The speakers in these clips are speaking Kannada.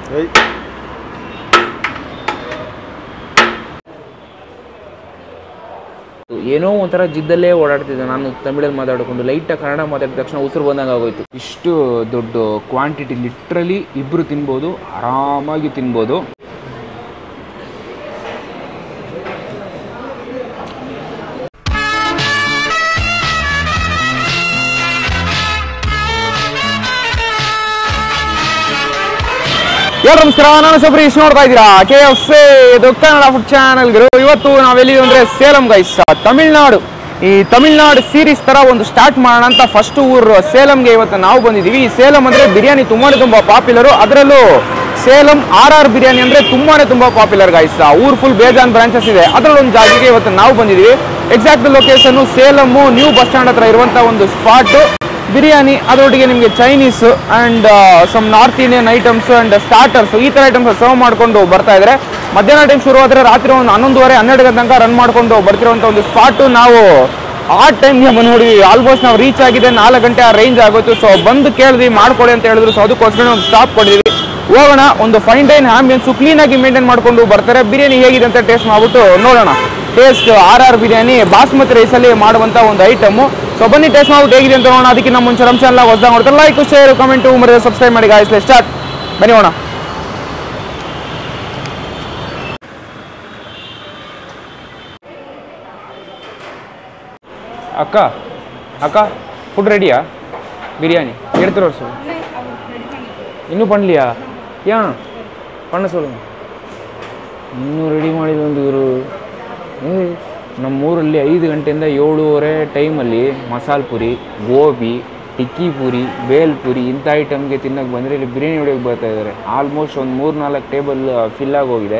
ಏನೋ ಒಂಥರ ಜಿದ್ದಲ್ಲೇ ಓಡಾಡ್ತಿದ್ದೆ ನಾನು ತಮಿಳಲ್ಲಿ ಮಾತಾಡಿಕೊಂಡು ಲೈಟಾಗಿ ಕನ್ನಡ ಮಾತಾಡಿದ ತಕ್ಷಣ ಉಸಿರು ಬಂದಂಗೆ ಆಗೋಯ್ತು ಇಷ್ಟು ದೊಡ್ಡ ಕ್ವಾಂಟಿಟಿ ಲಿಟ್ರಲಿ ಇಬ್ಬರು ತಿನ್ಬೋದು ಆರಾಮಾಗಿ ತಿನ್ಬೋದು ಎಲ್ಲರೂ ನಮಸ್ಕಾರ ನಾನು ಸಬ್ರೀಶ್ ನೋಡ್ತಾ ಇದ್ದೀರಾ ಕೆ ಎಫ್ ಸಿ ಇದು ಕನ್ನಡ ಫುಡ್ ಚಾನಲ್ ಇವತ್ತು ನಾವೆಲ್ಲಿ ಅಂದ್ರೆ ಸೇಲಂ ಗೈಸ್ ತಮಿಳ್ನಾಡು ಈ ತಮಿಳ್ನಾಡು ಸೀರೀಸ್ ತರ ಒಂದು ಸ್ಟಾರ್ಟ್ ಮಾಡೋಣ ಅಂತ ಫಸ್ಟ್ ಊರು ಸೇಲಂಗೆ ಇವತ್ತು ನಾವು ಬಂದಿದ್ದೀವಿ ಈ ಸೇಲಂ ಅಂದ್ರೆ ಬಿರಿಯಾನಿ ತುಂಬಾನೇ ತುಂಬಾ ಪಾಪ್ಯುಲರು ಅದರಲ್ಲೂ ಸೇಲಂ ಆರ್ ಆರ್ ಬಿರಿಯಾನಿ ಅಂದ್ರೆ ತುಂಬಾನೇ ತುಂಬಾ ಪಾಪ್ಯುಲರ್ ಗೈಸ್ ಊರ್ ಫುಲ್ ಬೇಜಾನ್ ಬ್ರಾಂಚಸ್ ಇದೆ ಅದರಲ್ಲಿ ಒಂದು ಜಾಗಕ್ಕೆ ಇವತ್ತು ನಾವು ಬಂದಿದ್ದೀವಿ exact location Salem new bus stand ಹತ್ರ ಇರುವಂತ ಒಂದು ಸ್ಪಾಟ್ ಬಿರಿಯಾನಿ ಅದರೊಟ್ಟಿಗೆ ನಿಮಗೆ Chinese and some North Indian items and starters ಈ ಥರ ಐಟಮ್ಸ್ ಸರ್ವ್ ಮಾಡಿಕೊಂಡು ಬರ್ತಾ ಇದ್ದಾರೆ ಮಧ್ಯಾಹ್ನ ಟೈಮ್ ಶುರು ಆದರೆ ರಾತ್ರಿ ಒಂದು ಹನ್ನೊಂದುವರೆ ಹನ್ನೆರಡು ಗಂಟೆ ತನಕ ರನ್ ಮಾಡಿಕೊಂಡು ಬರ್ತಿರುವಂಥ ಒಂದು ಸ್ಪಾಟು ನಾವು ಆ ಟೈಮ್ಗೆ ಬಂದು ನೋಡಿ ಆಲ್ಮೋಸ್ಟ್ ನಾವು ರೀಚ್ ಆಗಿದೆ ನಾಲ್ಕು ಗಂಟೆ ಆ ರೇಂಜ್ ಆಗೋಯ್ತು ಸೊ ಬಂದು ಕೇಳಿದ್ವಿ ಮಾಡ್ಕೊಡಿ ಅಂತ ಹೇಳಿದ್ರು ಸೊ ಅದಕ್ಕೋಸ್ಕರ ಒಂದು ಸ್ಟಾಪ್ ಕೊಟ್ಟಿದ್ವಿ ಹೋಗೋಣ ಒಂದು ಫೈನ್ ಡೈನ್ ಆಂಬಿಯನ್ಸು ಕ್ಲೀನಾಗಿ ಮೇಂಟೈನ್ ಮಾಡ್ಕೊಂಡು ಬರ್ತಾರೆ ಬಿರಿಯಾನಿ ಹೇಗಿದೆ ಅಂತ ಟೇಸ್ಟ್ ಮಾಡ್ಬಿಟ್ಟು ನೋಡೋಣ taste R R biryani basmati ರೈಸಲ್ಲಿ ಮಾಡುವಂಥ ಒಂದು ಐಟಮು ಸೊ ಬನ್ನಿ ಟೇಸ್ಟ್ ಮಾಡ್ಬಿಟ್ಟು ಹೇಗಿದೆ ಅಂತ ನೋಡೋಣ ಅದಕ್ಕೆ ನಮ್ಮ ಮುಂಚೆ ನಮ್ಮ ಚಾನಲ್ ಹೊಸದಾಗಿ ನೋಡ್ತಾರೆ ಲೈಕ್ ಶೇರ್ ಕಮೆಂಟು ಮರಿಯ ಸಬ್ಸ್ಕ್ರೈಬ್ ಮಾಡಿ ಗಾಯಿಸ್ಲೆ ಸ್ಟಾರ್ಟ್ ಬನ್ನಿ ಹೋಣ ಅಕ್ಕ ಅಕ್ಕ ಫುಡ್ ರೆಡಿಯಾ பிரியாணி எடுத்துட்டு வர சொல்லு இன்னும் பண்ணலையா ஏன் பண்ண சொல்லுங்க ಇನ್ನೂ ರೆಡಿ ಮಾಡಿದ ಒಂದು ಇವರು ನಮ್ಮೂರಲ್ಲಿ ಐದು ಗಂಟೆಯಿಂದ ಏಳುವರೆ ಟೈಮಲ್ಲಿ ಮಸಾಲೆ ಪುರಿ ಗೋಬಿ ಟಿಕ್ಕಿ ಪುರಿ ಬೇಲ್ ಪುರಿ ಇಂಥ ಐಟಮ್ಗೆ ತಿನ್ನೋಕೆ ಬಂದರೆ ಇಲ್ಲಿ ಬಿರಿಯಾನಿ ಹೊಡೆಯೋಕೆ ಬರ್ತಾ ಇದ್ದಾರೆ ಆಲ್ಮೋಸ್ಟ್ ಒಂದು ಮೂರು ನಾಲ್ಕು ಟೇಬಲ್ ಫಿಲ್ ಆಗೋಗಿದೆ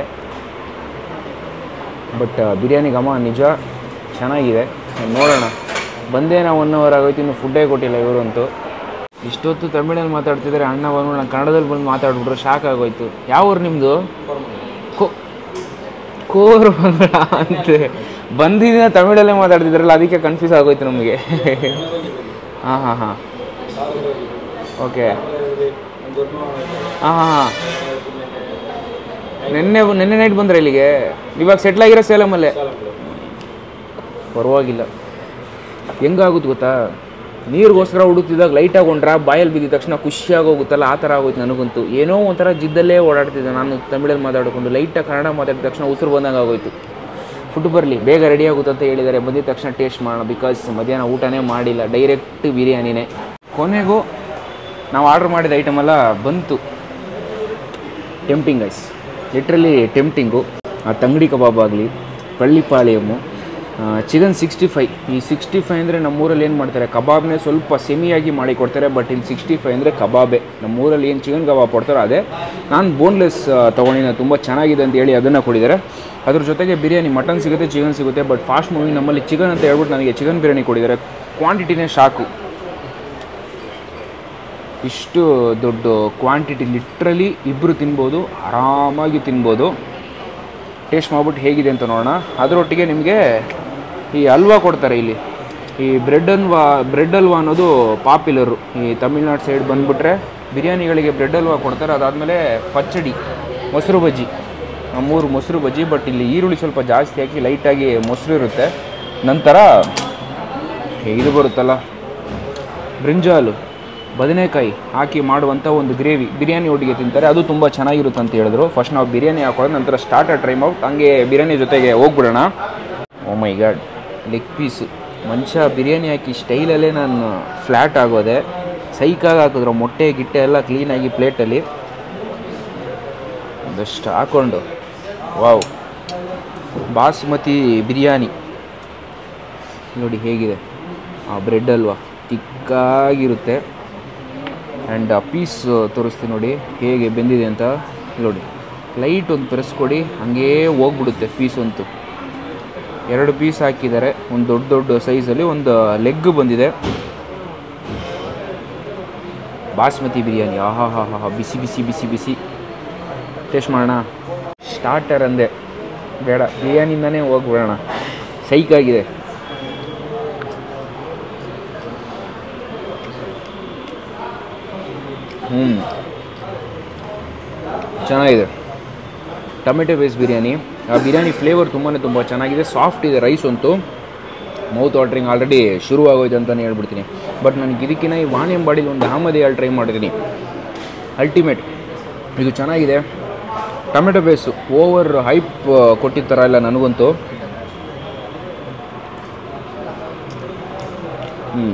ಬಟ್ ಬಿರಿಯಾನಿ ಘಮ ನಿಜ ಚೆನ್ನಾಗಿದೆ ನೋಡೋಣ ಬಂದೇ ನಾವು ಒನ್ ಅವರ್ ಆಗೋಯ್ತು ಇನ್ನು ಫುಡ್ಡೇ ಕೊಟ್ಟಿಲ್ಲ ಇವರಂತೂ ಇಷ್ಟೊತ್ತು ತಮಿಳಲ್ಲಿ ಮಾತಾಡ್ತಿದ್ದಾರೆ ಅಣ್ಣ ಬಂದು ನಾನು ಕನ್ನಡದಲ್ಲಿ ಬಂದು ಮಾತಾಡ್ಬಿಟ್ರು ಶಾಕ್ ಆಗೋಯ್ತು ಯಾವ ಊರು ನಿಮ್ಮದು ಕೋ ಕೋರು ಬಂದ್ರ ಅಂತೆ ಬಂದಿದ್ದೀನ ತಮಿಳಲ್ಲೇ ಮಾತಾಡ್ತಿದ್ರಲ್ಲ ಅದಕ್ಕೆ ಕನ್ಫ್ಯೂಸ್ ಆಗೋಯ್ತು ನಮಗೆ ಹಾಂ ಹಾಂ ಹಾಂ ಓಕೆ ಹಾಂ ಹಾಂ ಹಾಂ ನಿನ್ನೆ ನಿನ್ನೆ ನೈಟ್ ಬಂದ್ರೆ ಇಲ್ಲಿಗೆ ಇವಾಗ ಸೆಟ್ಲ್ ಆಗಿರೋ ಸೇಲಮಲ್ಲೇ ಪರವಾಗಿಲ್ಲ ಹೆಂಗಾಗುತ್ತೆ ಗೊತ್ತಾ ನೀರಿಗೋಸ್ಕರ ಹುಡುಕ್ತಿದ್ದಾಗ ಲೈಟಾಗಿ ಹೊಂಡ್ರ ಬಾಯಲ್ಲಿ ಬಿದ್ದಿದ ತಕ್ಷಣ ಖುಷಿಯಾಗಿ ಹೋಗುತ್ತಲ್ಲ ಆ ಥರ ಆಗೋಯ್ತು ನನಗಂತೂ ಏನೋ ಒಂಥರ ಜಿದ್ದಲ್ಲೇ ಓಡಾಡ್ತಿದ್ದೆ ನಾನು ತಮಿಳಲ್ಲಿ ಮಾತಾಡಿಕೊಂಡು ಲೈಟಾಗಿ ಕನ್ನಡ ಮಾತಾಡಿದ ತಕ್ಷಣ ಉಸಿರು ಬಂದಂಗೆ ಆಗೋಯ್ತು ಫುಡ್ ಬರಲಿ ಬೇಗ ರೆಡಿ ಆಗುತ್ತೆ ಅಂತ ಹೇಳಿದ್ದಾರೆ ಬಂದಿದ ತಕ್ಷಣ ಟೇಸ್ಟ್ ಮಾಡೋಣ ಬಿಕಾಸ್ ಮಧ್ಯಾಹ್ನ ಊಟನೇ ಮಾಡಿಲ್ಲ ಡೈರೆಕ್ಟ್ ಬಿರಿಯಾನಿನೇ ಕೊನೆಗೂ ನಾವು ಆರ್ಡ್ರ್ ಮಾಡಿದ ಐಟಮ್ ಎಲ್ಲ ಬಂತು ಟೆಂಪ್ಟಿಂಗ್ ಐಸ್ ಲಿಟ್ರಲಿ ಟೆಂಪ್ಟಿಂಗು ಆ ತಂಗಡಿ ಕಬಾಬ್ ಆಗಲಿ ಪಳ್ಳಿಪಾಳ್ಯಮ್ಮು ಚಿಕನ್ ಸಿಕ್ಸ್ಟಿ ಫೈ ಈ ಸಿಕ್ಸ್ಟಿ ಫೈ ಅಂದರೆ ನಮ್ಮೂರಲ್ಲಿ ಏನು ಮಾಡ್ತಾರೆ ಕಬಾಬ್ನೇ ಸ್ವಲ್ಪ ಸೆಮಿಯಾಗಿ ಮಾಡಿ ಕೊಡ್ತಾರೆ ಬಟ್ ಇಲ್ಲಿ ಸಿಕ್ಸ್ಟಿ ಫೈ ಅಂದರೆ ಕಬಾಬೇ ನಮ್ಮೂರಲ್ಲಿ ಏನು ಚಿಕನ್ ಕಬಾಬ್ ಕೊಡ್ತಾರೋ ಅದೇ ನಾನು ಬೋನ್ಲೆಸ್ ತೊಗೊಂಡಿನ ತುಂಬ ಚೆನ್ನಾಗಿದೆ ಅಂತ ಹೇಳಿ ಅದನ್ನು ಕೊಡಿದ್ದಾರೆ ಅದ್ರ ಜೊತೆಗೆ ಬಿರಿಯಾನಿ ಮಟನ್ ಸಿಗುತ್ತೆ ಚಿಕನ್ ಸಿಗುತ್ತೆ ಬಟ್ ಫಾಸ್ಟ್ ಮೂವಿ ನಮ್ಮಲ್ಲಿ ಚಿಕನ್ ಅಂತ ಹೇಳ್ಬಿಟ್ಟು ನನಗೆ ಚಿಕನ್ ಬಿರಿಯಾನಿ ಕೊಡಿದ್ದಾರೆ ಕ್ವಾಂಟಿಟಿನೇ ಶಾಕು ಇಷ್ಟು ದೊಡ್ಡ ಕ್ವಾಂಟಿಟಿ ಲಿಟ್ರಲಿ ಇಬ್ಬರು ತಿನ್ಬೋದು ಆರಾಮಾಗಿ ತಿನ್ಬೋದು ಟೇಸ್ಟ್ ಮಾಡ್ಬಿಟ್ಟು ಹೇಗಿದೆ ಅಂತ ನೋಡೋಣ ಅದರೊಟ್ಟಿಗೆ ನಿಮಗೆ ಈ ಹಲ್ವಾ ಕೊಡ್ತಾರೆ ಇಲ್ಲಿ ಈ ಬ್ರೆಡ್ ಹಲ್ವಾ ಬ್ರೆಡ್ ಹಲ್ವಾ ಅನ್ನೋದು ಪಾಪ್ಯುಲರು ಈ ತಮಿಳ್ನಾಡು ಸೈಡ್ ಬಂದುಬಿಟ್ರೆ ಬಿರಿಯಾನಿಗಳಿಗೆ ಬ್ರೆಡ್ ಹಲ್ವಾ ಕೊಡ್ತಾರೆ ಅದಾದಮೇಲೆ ಪಚ್ಚಡಿ ಮೊಸರು ಬಜ್ಜಿ ಆ ಮೂರು ಮೊಸರು ಬಜ್ಜಿ ಬಟ್ ಇಲ್ಲಿ ಈರುಳ್ಳಿ ಸ್ವಲ್ಪ ಜಾಸ್ತಿ ಹಾಕಿ ಲೈಟಾಗಿ ಮೊಸರು ಇರುತ್ತೆ ನಂತರ ಇದು ಬರುತ್ತಲ್ಲ ಬ್ರಿಂಜಾಲು ಬದನೆಕಾಯಿ ಹಾಕಿ ಮಾಡುವಂಥ ಒಂದು ಗ್ರೇವಿ ಬಿರಿಯಾನಿ ಒಟ್ಟಿಗೆ ತಿಂತಾರೆ ಅದು ತುಂಬ ಚೆನ್ನಾಗಿರುತ್ತೆ ಅಂತ ಹೇಳಿದ್ರು ಫಸ್ಟ್ ನಾವು ಬಿರಿಯಾನಿ ಹಾಕೊಳ್ಳೋದು ನಂತರ ಸ್ಟಾರ್ಟರ್ ಟ್ರೈ ಮಾಡ್ಬಿಟ್ಟು ಹಂಗೆ ಬಿರಿಯಾನಿ ಜೊತೆಗೆ ಹೋಗ್ಬಿಡೋಣ oh my god leg piece ಮನುಷ್ಯ ಬಿರಿಯಾನಿ ಹಾಕಿ ಸ್ಟೈಲಲ್ಲೇ ನಾನು ಫ್ಲ್ಯಾಟ್ ಆಗೋದೆ ಸೈಕಾಗಿ ಹಾಕಿದ್ರು ಮೊಟ್ಟೆ ಗಿಟ್ಟೆ ಎಲ್ಲ ಕ್ಲೀನಾಗಿ ಪ್ಲೇಟಲ್ಲಿ ಒಂದಷ್ಟು ಹಾಕ್ಕೊಂಡು ವಾವ್ ಬಾಸ್ಮತಿ ಬಿರಿಯಾನಿ ನೋಡಿ ಹೇಗಿದೆ ಆ ಬ್ರೆಡ್ ಅಲ್ವಾ ತಿಕ್ಕಾಗಿರುತ್ತೆ ಆ್ಯಂಡ್ ಆ ಪೀಸ್ ತೋರಿಸ್ತೀನಿ ನೋಡಿ ಹೇಗೆ ಬೆಂದಿದೆ ಅಂತ ನೋಡಿ ಲೈಟ್ ಒಂದು ಪ್ರೆಸ್ ಕೊಡಿ ಹಂಗೇ ಹೋಗ್ಬಿಡುತ್ತೆ ಪೀಸ್ ಅಂತೂ ಎರಡು ಪೀಸ್ ಹಾಕಿದ್ದಾರೆ ಒಂದು ದೊಡ್ಡ ದೊಡ್ಡ ಸೈಜಲ್ಲಿ ಒಂದು ಲೆಗ್ ಬಂದಿದೆ ಬಾಸ್ಮತಿ ಬಿರಿಯಾನಿ ಆಹಾ ಹಾ ಹಾ ಹಾ ಬಿಸಿ ಬಿಸಿ ಬಿಸಿ ಬಿಸಿ ಟೇಸ್ಟ್ ಮಾಡೋಣ ಸ್ಟಾರ್ಟರ್ ಅಂದೆ ಬೇಡ ಬಿರಿಯಾನಿಂದನೇ ಹೋಗ್ಬಿಡೋಣ ಸೈಕಾಗಿದೆ ಹ್ಞೂ ಚೆನ್ನಾಗಿದೆ ಟೊಮೆಟೊ ಬೇಸ್ ಬಿರಿಯಾನಿ ಆ ಬಿರಿಯಾನಿ ಫ್ಲೇವರ್ ತುಂಬಾ ತುಂಬ ಚೆನ್ನಾಗಿದೆ ಸಾಫ್ಟ್ ಇದೆ ರೈಸ್ ಅಂತೂ ಮೌತ್ ವಾಟ್ರಿಂಗ್ ಆಲ್ರೆಡಿ ಶುರುವಾಗೋಯ್ತು ಅಂತಲೇ ಹೇಳ್ಬಿಡ್ತೀನಿ ಬಟ್ ನನಗೆ ಇದಕ್ಕಿಂತ ಈ ವಾಣಿಯಂಬಾಡಿಲಿ ಒಂದು ಅಹಮದಿ ಹಾಲು ಟ್ರೈ ಮಾಡಿದ್ದೀನಿ ಅಲ್ಟಿಮೇಟ್ ಇದು ಚೆನ್ನಾಗಿದೆ ಟೊಮೆಟೊ ಬೇಸು ಓವರ್ ಹೈಪ್ ಕೊಟ್ಟಿದ್ದ ಥರ ಇಲ್ಲ ನನಗಂತೂ ಹ್ಞೂ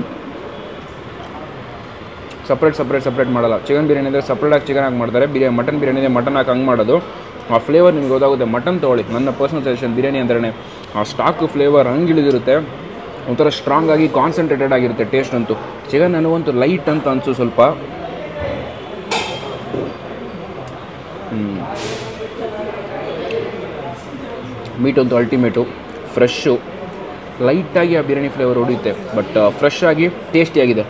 ಸಪ್ರೇಟ್ ಸಪ್ರೇಟ್ ಸಪ್ರೇಟ್ ಮಾಡಲ್ಲ ಚಿಕನ್ ಬಿರಿಯಾನಿ ಅಂದರೆ ಸಪ್ರೇಟಾಗಿ ಚಿಕನ್ ಹಾಕಿ ಮಾಡ್ತಾರೆ ಬಿರಿಯಾನಿ ಮಟನ್ ಬಿರಿಯಾನಿ ಇದೆ ಮಟನ್ ಹಾಕಿ ಹಂಗೆ ಮಾಡೋದು ಆ ಫ್ಲೇವರ್ ನಿಮ್ಗೆ ಗೊತ್ತಾಗುತ್ತೆ ಮಟನ್ ತೊಗೊಳ್ಳಿ ನನ್ನ ಪರ್ಸನಲ್ ಸಜೆಷನ್ ಬಿರಿಯಾನಿ ಅಂದ್ರೆ ಆ ಸ್ಟಾಕ್ ಫ್ಲೇವರ್ ಹಂಗೆ ಇಳಿದಿರುತ್ತೆ ಒಂಥರ ಸ್ಟ್ರಾಂಗ್ ಆಗಿ ಕಾನ್ಸಂಟ್ರೇಟೆಡ್ ಆಗಿರುತ್ತೆ ಟೇಸ್ಟ್ ಅಂತೂ ಚಿಕನ್ ನನಗಂತೂ ಲೈಟ್ ಅಂತ ಅನಿಸು ಸ್ವಲ್ಪ ಮೀಟ್ ಅಂತೂ ಅಲ್ಟಿಮೇಟು ಫ್ರೆಶ್ಶು ಲೈಟಾಗಿ ಆ ಬಿರಿಯಾನಿ ಫ್ಲೇವರ್ ಹೊಡೆಯುತ್ತೆ ಬಟ್ ಫ್ರೆಶ್ ಆಗಿ ಟೇಸ್ಟಿಯಾಗಿದೆ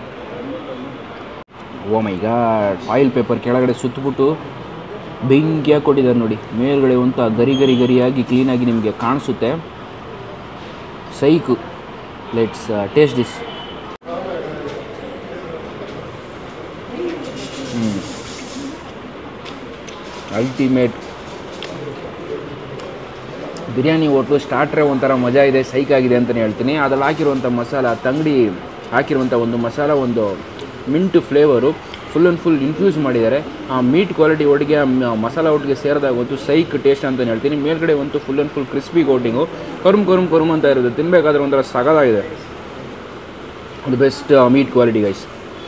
oh my god oil paper ಕೆಳಗಡೆ ಸುತ್ತಬಿಟ್ಟು ಬೆಂಕಿಯಾಗಿ ಕೊಟ್ಟಿದ್ದಾರೆ ನೋಡಿ ಮೇಲ್ಗಡೆ ಒಂಥ ಗರಿ ಗರಿ ಗರಿಯಾಗಿ ಕ್ಲೀನಾಗಿ ನಿಮಗೆ ಕಾಣಿಸುತ್ತೆ ಸೈಕು let's taste this ultimate biryani ಒಟ್ಟು ಸ್ಟಾರ್ಟ್ರೇ ಒಂಥರ ಮಜಾ ಇದೆ ಸೈಕ್ ಆಗಿದೆ ಅಂತಲೇ ಹೇಳ್ತೀನಿ ಅದ್ರಲ್ಲಿ ಹಾಕಿರುವಂಥ ಮಸಾಲ ತಂಗಡಿ ಹಾಕಿರುವಂಥ ಒಂದು ಮಸಾಲ ಒಂದು mint flavour full and full infuse ಮಾಡಿದ್ದಾರೆ ಆ ಮೀಟ್ ಕ್ವಾಲಿಟಿ ಒಟ್ಟಿಗೆ ಆ ಮ- ಮಸಾಲ ಒಟ್ಟಿಗೆ ಸೇರಿದಾಗ ಒಂದು ಸೈಕ್ ಟೇಸ್ಟ್ ಅಂತಲೇ ಹೇಳ್ತೀನಿ ಮೇಲ್ಗಡೆ ಒಂದು full and full crispy coating ಕರುಮ್ ಕರುಮ್ ಕರುಮ್ ಅಂತ ಇರುತ್ತೆ ತಿನ್ನಬೇಕಾದ್ರೆ ಒಂಥರ ಸಗದಾಗಿದೆ ಒಂದು best meat quality guys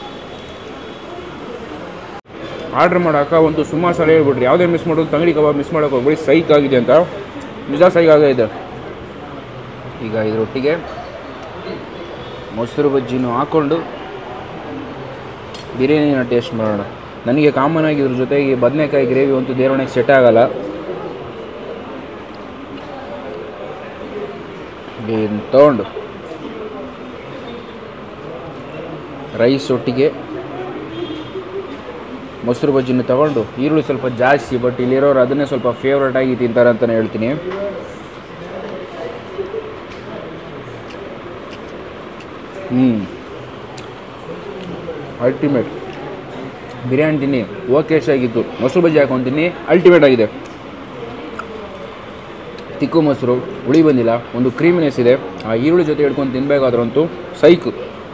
order ಮಾಡಾಕ ಒಂದು ಸುಮಾರು ಸಲ ಹೇಳ್ಬಿಟ್ರಿ ಯಾವುದೇ ಮಿಸ್ ಮಾಡೋದು ತಂಗಡಿ ಕಬಾಬ್ ಮಿಸ್ ಮಾಡೋಕೆ ಹೋಗ್ಬಿಡಿ ಸೈಕ್ ಆಗಿದೆ ಅಂತ ನಿಜ ಸೈಕ್ ಆಗೈತೆ ಈಗ ಇದರೊಟ್ಟಿಗೆ ಮೊಸರು ಬಜ್ಜಿನೂ ಹಾಕ್ಕೊಂಡು ಬಿರಿಯಾನಿನ ಟೇಸ್ಟ್ ಮಾಡೋಣ ನನಗೆ ಕಾಮನ್ ಆಗಿ ಇದ್ರ ಜೊತೆಗೆ ಬದನೆಕಾಯಿ ಗ್ರೇವಿ ಅಂತೂ ದೇವರಣೆಗೆ ಸೆಟ್ ಆಗಲ್ಲ ಇದನ್ನ ತಗೊಂಡು ರೈಸ್ ಒಟ್ಟಿಗೆ ಮೊಸರು ಬಜ್ಜಿನ ತಗೊಂಡು ಈರುಳ್ಳಿ ಸ್ವಲ್ಪ ಜಾಸ್ತಿ ಬಟ್ ಇಲ್ಲಿರೋರು ಅದನ್ನೇ ಸ್ವಲ್ಪ ಫೇವ್ರೇಟ್ ಆಗಿ ತಿಂತಾರೆ ಅಂತಲೇ ಹೇಳ್ತೀನಿ ಹ್ಞೂ ಅಲ್ಟಿಮೇಟ್ ಬಿರಿಯಾನಿ ತಿನ್ನಿ ಓಕೆ ಆಗಿತ್ತು ಮೊಸರು ಬಜ್ಜಿ ಹಾಕೊಂತೀನಿ ಅಲ್ಟಿಮೇಟ್ ಆಗಿದೆ ತಿಕ್ಕು ಮೊಸರು ಹುಳಿ ಬಂದಿಲ್ಲ ಒಂದು ಕ್ರೀಮಿನೆಸ್ ಇದೆ ಆ ಈರುಳ್ಳಿ ಜೊತೆ ಹಿಡ್ಕೊಂಡು ತಿನ್ಬೇಕಾದ್ರಂತೂ ಸೈಕು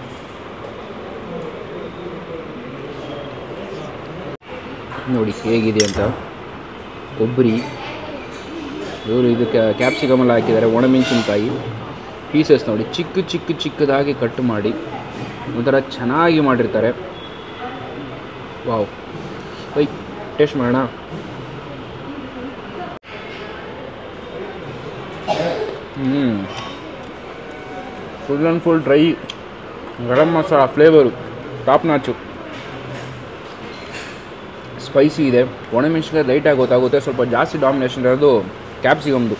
ನೋಡಿ ಹೇಗಿದೆ ಅಂತ ಕೊಬ್ಬರಿ ಇವರು ಇದಕ್ಕೆ ಕ್ಯಾಪ್ಸಿಕಮ್ ಎಲ್ಲ ಹಾಕಿದ್ದಾರೆ ಒಣಮೆಣಸಿನ್ಕಾಯಿ ಪೀಸಸ್ ನೋಡಿ ಚಿಕ್ಕ ಚಿಕ್ಕ ಚಿಕ್ಕದಾಗಿ ಕಟ್ ಮಾಡಿ ಒಂಥರ ಚೆನ್ನಾಗಿ ಮಾಡಿರ್ತಾರೆ ವಾವ್ ಐ ಟೇಸ್ಟ್ ಮಾಡೋಣ ಹ್ಞೂ full and full dry garam masala flavour top notch spicy ಇದೆ ಒಣಮೆಣಸಿನ್ಕಾಯಿ ಲೈಟಾಗಿ ಗೊತ್ತಾಗುತ್ತೆ ಸ್ವಲ್ಪ ಜಾಸ್ತಿ ಡಾಮಿನೇಷನ್ ಇರೋದು ಕ್ಯಾಪ್ಸಿಕಮ್ದು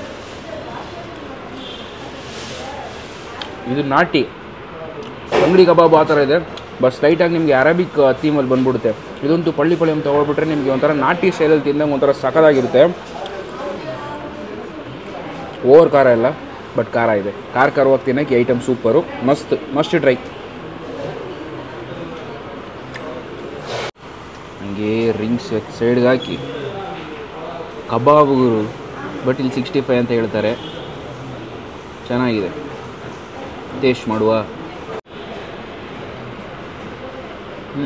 ಇದು ನಾಟಿ ಅಂಗಡಿ ಕಬಾಬ್ ಆ ಥರ ಇದೆ ಬಟ್ ಸ್ಲೈಟಾಗಿ ನಿಮಗೆ ಅರಬಿಕ್ ಥೀಮಲ್ಲಿ ಬಂದ್ಬಿಡುತ್ತೆ ಇದಂತೂ ಪಳ್ಳಿ ಪಳ್ಳಿ ಅಂತ ತೊಗೊಳ್ಬಿಟ್ರೆ ನಿಮಗೆ ಒಂಥರ ನಾಟಿ ಸ್ಟೈಲಲ್ಲಿ ತಿಂದಂಗೆ ಒಂಥರ ಸಖತ್ತಾಗಿರುತ್ತೆ ಓವರ್ ಖಾರ ಇಲ್ಲ ಬಟ್ ಖಾರ ಇದೆ ಖಾರ ಖಾರವಾಗಿ ತಿನ್ನೋಕ್ಕೆ ಐಟಮ್ ಸೂಪರು ಮಸ್ತ್ ಮಸ್ಟ್ ಟ್ರೈ ಹಂಗೆ ರಿಂಗ್ಸ್ ಸೈಡ್ಗೆ ಹಾಕಿ ಕಬಾಬುಗಳು ಬಟ್ ಇಲ್ಲಿ ಸಿಕ್ಸ್ಟಿ ಫೈವ್ ಅಂತ ಹೇಳ್ತಾರೆ ಚೆನ್ನಾಗಿದೆ ಟೇಸ್ಟ್ ಮಾಡುವ ಹ್ಞೂ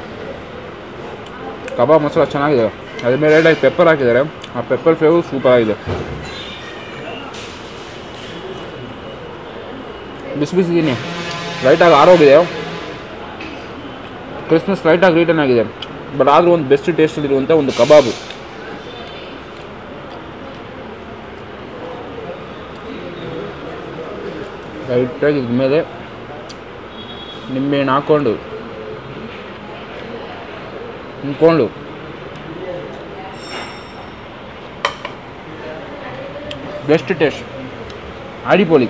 ಕಬಾಬ್ ಮಸಾಲ ಚೆನ್ನಾಗಿದೆ ಅದ್ರ ಮೇಲೆ ಎರಡಾಗಿ ಪೆಪ್ಪರ್ ಹಾಕಿದ್ದಾರೆ ಆ ಪೆಪ್ಪರ್ ಫ್ಲೇವರ್ ಸೂಪರ್ ಆಗಿದೆ ಬಿಸಿ ಬಿಸಿ ತಿನ್ನಿ ಲೈಟಾಗಿ ಆರೋಗಿದೆ ಕ್ರಿಸ್ಮಸ್ ಲೈಟಾಗಿ ರಿಟರ್ನ್ ಆಗಿದೆ ಬಟ್ ಆದರೂ ಒಂದು ಬೆಸ್ಟ್ ಟೇಸ್ಟಲ್ಲಿರುವಂಥ ಒಂದು ಕಬಾಬು ಲೈಟಾಗಿ ಇದ್ರ ಮೇಲೆ ನಿಂಬೆಹಣ್ಣು ಹಾಕ್ಕೊಂಡು ನಿಂತ್ಕೊಂಡು ಬೆಸ್ಟ್ ಟೇಸ್ಟ್ ಆಡಿಪೋಲಿ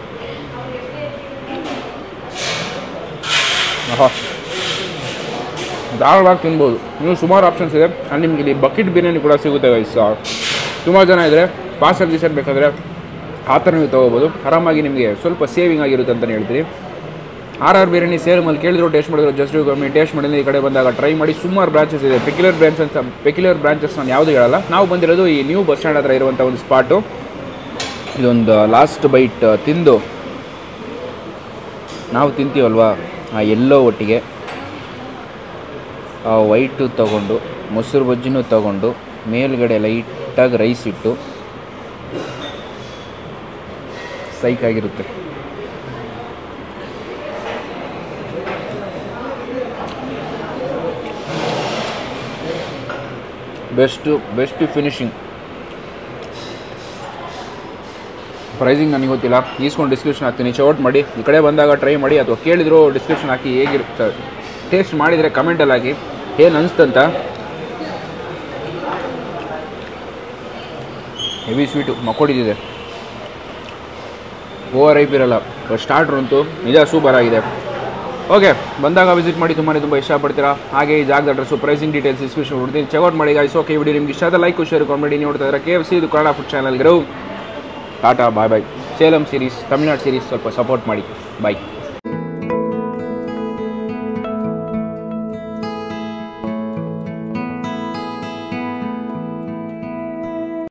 ಆಹಾ ಧಾರಾಳವಾಗಿ ತಿನ್ಬೋದು ನೀವು ಸುಮಾರು ಆಪ್ಷನ್ಸ್ ಇದೆ ಆ್ಯಂಡ್ ನಿಮಗೆ ಇಲ್ಲಿ ಬಕೆಟ್ ಬಿರಿಯಾನಿ ಕೂಡ ಸಿಗುತ್ತೆ ಗೈಸ್ ತುಂಬ ಜನ ಇದ್ದರೆ ಪಾರ್ಸಲ್ ಗೀಸಲ್ ಬೇಕಾದರೆ ಆ ಥರ ನೀವು ತೊಗೋಬೋದು ಆರಾಮಾಗಿ ನಿಮಗೆ ಸ್ವಲ್ಪ ಸೇವಿಂಗ್ ಆಗಿರುತ್ತೆ ಅಂತಲೇ ಹೇಳ್ತೀನಿ ಆರ್ ಆರ್ ಬಿರಿಯಾನಿ ಸೇಲಮಲ್ಲಿ ಕೇಳಿದ್ರು ಟೇಸ್ಟ್ ಮಾಡಿದ್ರು ಜಸ್ಟ್ ಕಮ್ಮಿ ಟೇಸ್ಟ್ ಮಾಡಿದ್ರೆ ಈ ಕಡೆ ಬಂದಾಗ ಟ್ರೈ ಮಾಡಿ ಸುಮಾರು ಬ್ರಾಂಚಸ್ ಇದೆ ಪೆಕ್ಯುಲರ್ ಬ್ರಾಂಚ್ ಅಂತ ಪೆಕ್ಯುಲರ್ ಬ್ರಾಂಚಸ್ ನಾನು ಯಾವುದು ಹೇಳಲ್ಲ ನಾವು ಬಂದಿರೋದು ಈ ನ್ಯೂ ಬಸ್ ಸ್ಟ್ಯಾಂಡ್ ಹತ್ರ ಇರುವಂಥ ಒಂದು ಸ್ಪಾಟು ಇದೊಂದು ಲಾಸ್ಟ್ ಬೈಟ್ ತಿಂದು ನಾವು ತಿಂತೀವಲ್ವಾ ಆ ಎಲ್ಲೋ ಒಟ್ಟಿಗೆ ಆ ವೈಟು ತಗೊಂಡು ಮೊಸರು ಬಜ್ಜಿನೂ ತಗೊಂಡು ಮೇಲ್ಗಡೆ ಲೈಟಾಗಿ ರೈಸ್ ಇಟ್ಟು ಸೈಕಾಗಿರುತ್ತೆ ಬೆಸ್ಟು ಬೆಸ್ಟ್ ಫಿನಿಶಿಂಗ್ ಪ್ರೈಸಿಂಗ್ ನನಗೆ ಗೊತ್ತಿಲ್ಲ ಈಸ್ಕೊಂಡು ಡಿಸ್ಕ್ರಿಪ್ಷನ್ ಹಾಕ್ತೀನಿ ಚೆಔಟ್ ಮಾಡಿ ಈ ಕಡೆ ಬಂದಾಗ ಟ್ರೈ ಮಾಡಿ ಅಥವಾ ಕೇಳಿದ್ರು ಡಿಸ್ಕ್ರಿಪ್ಷನ್ ಹಾಕಿ ಹೇಗಿರುತ್ತೆ ಟೇಸ್ಟ್ ಮಾಡಿದರೆ ಕಮೆಂಟಲ್ಲಿ ಹಾಕಿ ಏನು ಅನಿಸ್ತಂತ ಹೆವಿ ಸ್ವೀಟು ಮಕ್ಕೊಡಿದಿದೆ ಓವರ್ ಐಪ್ ಇರಲ್ಲ ಸ್ಟಾರ್ಟ್ರ್ ಅಂತೂ ನಿಜ ಸೂಪರ್ ಆಗಿದೆ ಓಕೆ ಬಂದಾಗ ವಿಸಿಟ್ ಮಾಡಿ ತುಂಬಾ ತುಂಬ ಇಷ್ಟಪಡ್ತೀರಾ ಹಾಗೆ ಈ ಜಾಗದ ಅಡ್ರೆಸ್ಸು ಪ್ರೈಸಿಂಗ್ ಡೀಟೇಲ್ಸ್ ಡಿಸ್ಕ್ರಿಪ್ಷನ್ ಕೊಡ್ತೀನಿ ಚೆಕ್ಔಟ್ ಮಾಡಿ ಗಾಯ್ಸ್ ಓಕೆ ವಿಡಿಯೋ ನಿಮ್ಗೆ ಇಷ್ಟ ಆದ ಲೈಕ್ ಶೇರ್ ಕಾಮೆಡಿ ನೋಡ್ತಾ ಇದ್ದಾರೆ ಕೆ ಎಫ್ ಸಿ ಇದು ಕನ್ನಡ ಫುಡ್ ಚಾನಲ್ಗಿರೋ tata bye bye Salem series Tamil Nadu series ಸ್ವಲ್ಪ ಸಪೋರ್ಟ್ ಮಾಡಿ ಬಾಯ್